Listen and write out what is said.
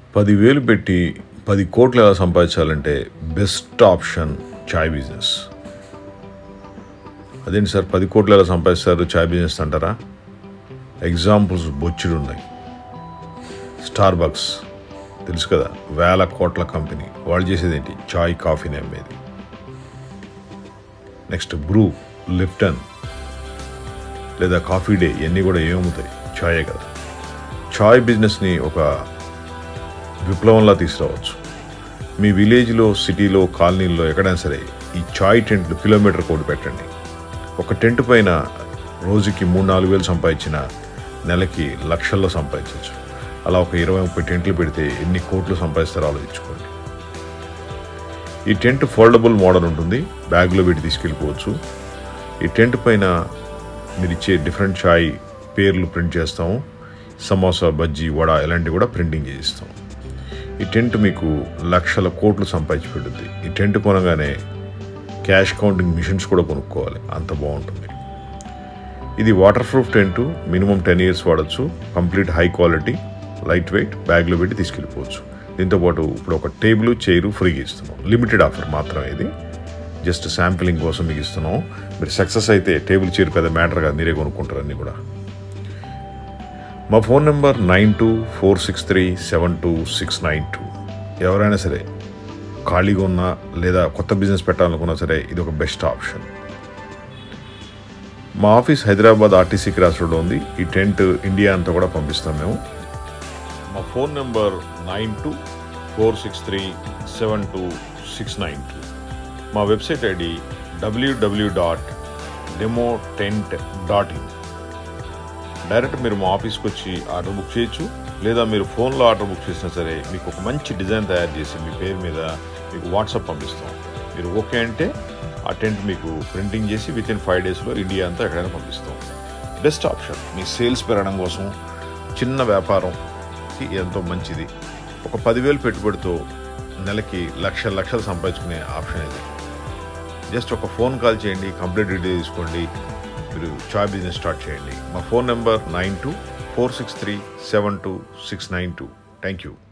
పదివేలు పెట్టి పది కోట్లు ఎలా సంపాదించాలంటే బెస్ట్ ఆప్షన్ చాయ్ బిజినెస్ అదేంటి సార్ పది కోట్లు ఎలా సంపాదిస్తారు చాయ్ బిజినెస్ అంటారా ఎగ్జాంపుల్స్ బొచ్చుడు ఉన్నాయి స్టార్ బక్స్ తెలుసు కదా వేల కోట్ల కంపెనీ వాళ్ళు చేసేది ఏంటి చాయ్ కాఫీని అమ్మేది నెక్స్ట్ బ్రూ లిప్టన్ లేదా కాఫీ డే ఇవన్నీ కూడా ఏమవుతాయి చాయే కదా చాయ్ బిజినెస్ని ఒక విప్లవంలా తీసుకురావచ్చు మీ విలేజ్లో సిటీలో కాలనీల్లో ఎక్కడైనా సరే ఈ చాయ్ టెంట్లు కిలోమీటర్ కోడ్ పెట్టండి ఒక టెంట్ పైన రోజుకి మూడు నాలుగు వేలు సంపాదించిన నెలకి లక్షల్లో సంపాదించవచ్చు అలా ఒక ఇరవై ముప్పై టెంట్లు పెడితే ఎన్ని కోట్లు సంపాదిస్తారో ఆలోచించుకోండి ఈ టెంట్ ఫోల్డబుల్ మోడల్ ఉంటుంది బ్యాగ్లో పెట్టి తీసుకెళ్ళిపోవచ్చు ఈ టెంట్ పైన మీరు ఇచ్చే డిఫరెంట్ చాయ్ పేర్లు ప్రింట్ చేస్తాము సమోసా బజ్జీ వడ ఇలాంటివి కూడా ప్రింటింగ్ చేయిస్తాం ఈ టెంట్ మీకు లక్షల కోట్లు సంపాదించి పెడుద్ది ఈ టెంట్ కొనగానే క్యాష్ కౌంటింగ్ మిషన్స్ కూడా కొనుక్కోవాలి అంత బాగుంటుంది ఇది waterproof tent minimum ten years వాడచ్చు complete high quality lightweight బ్యాగ్లో పెట్టి తీసుకెళ్ళిపోవచ్చు దీంతోపాటు ఇప్పుడు ఒక టేబుల్ చైరు ఫ్రీగా ఇస్తున్నాం లిమిటెడ్ ఆఫర్ మాత్రమే ఇది జస్ట్ శాంపిలింగ్ కోసం మీకు ఇస్తున్నాం మీరు సక్సెస్ అయితే టేబుల్ చైర్ కదా మ్యాటర్ కాదు మీరే కొనుక్కుంటారు అన్నీ కూడా మా phone number nine two four six three seven two six nine two ఎవరైనా సరే ఖాళీగా ఉన్నా లేదా కొత్త బిజినెస్ పెట్టాలనుకున్నా సరే ఇది ఒక బెస్ట్ ఆప్షన్ మా office Hyderabad RTC cross road ఉంది ఈ టెంట్ ఇండియా అంతా కూడా పంపిస్తాం మేము మా phone number nine two four six three seven two six nine two మా website ID WW dot demo tent dot in direct మీరు మా ఆఫీస్కి వచ్చి ఆర్డర్ బుక్ చేయొచ్చు లేదా మీరు ఫోన్లో ఆర్డర్ బుక్ చేసినా సరే మీకు ఒక మంచి డిజైన్ తయారు చేసి మీ పేరు మీద మీకు వాట్సాప్ పంపిస్తాం మీరు ఓకే అంటే ఆ టెంట్ మీకు ప్రింటింగ్ చేసి విత్ ఇన్ ఫైవ్ డేస్లో ఇండియా అంతా ఎక్కడైనా పంపిస్తాం బెస్ట్ ఆప్షన్ మీ సేల్స్ పెరగడం కోసం చిన్న వ్యాపారంకి ఎంతో మంచిది ఒక పదివేలు పెట్టుబడితో నెలకి లక్షల లక్షలు సంపాదించుకునే ఆప్షన్ ఇది జస్ట్ ఒక ఫోన్ కాల్ చేయండి కంప్లీట్ డీటెయిల్ తీసుకోండి మీరు చాయ్ బిజినెస్ స్టార్ట్ చేయండి మా phone number nine two four six three seven two six nine two thank you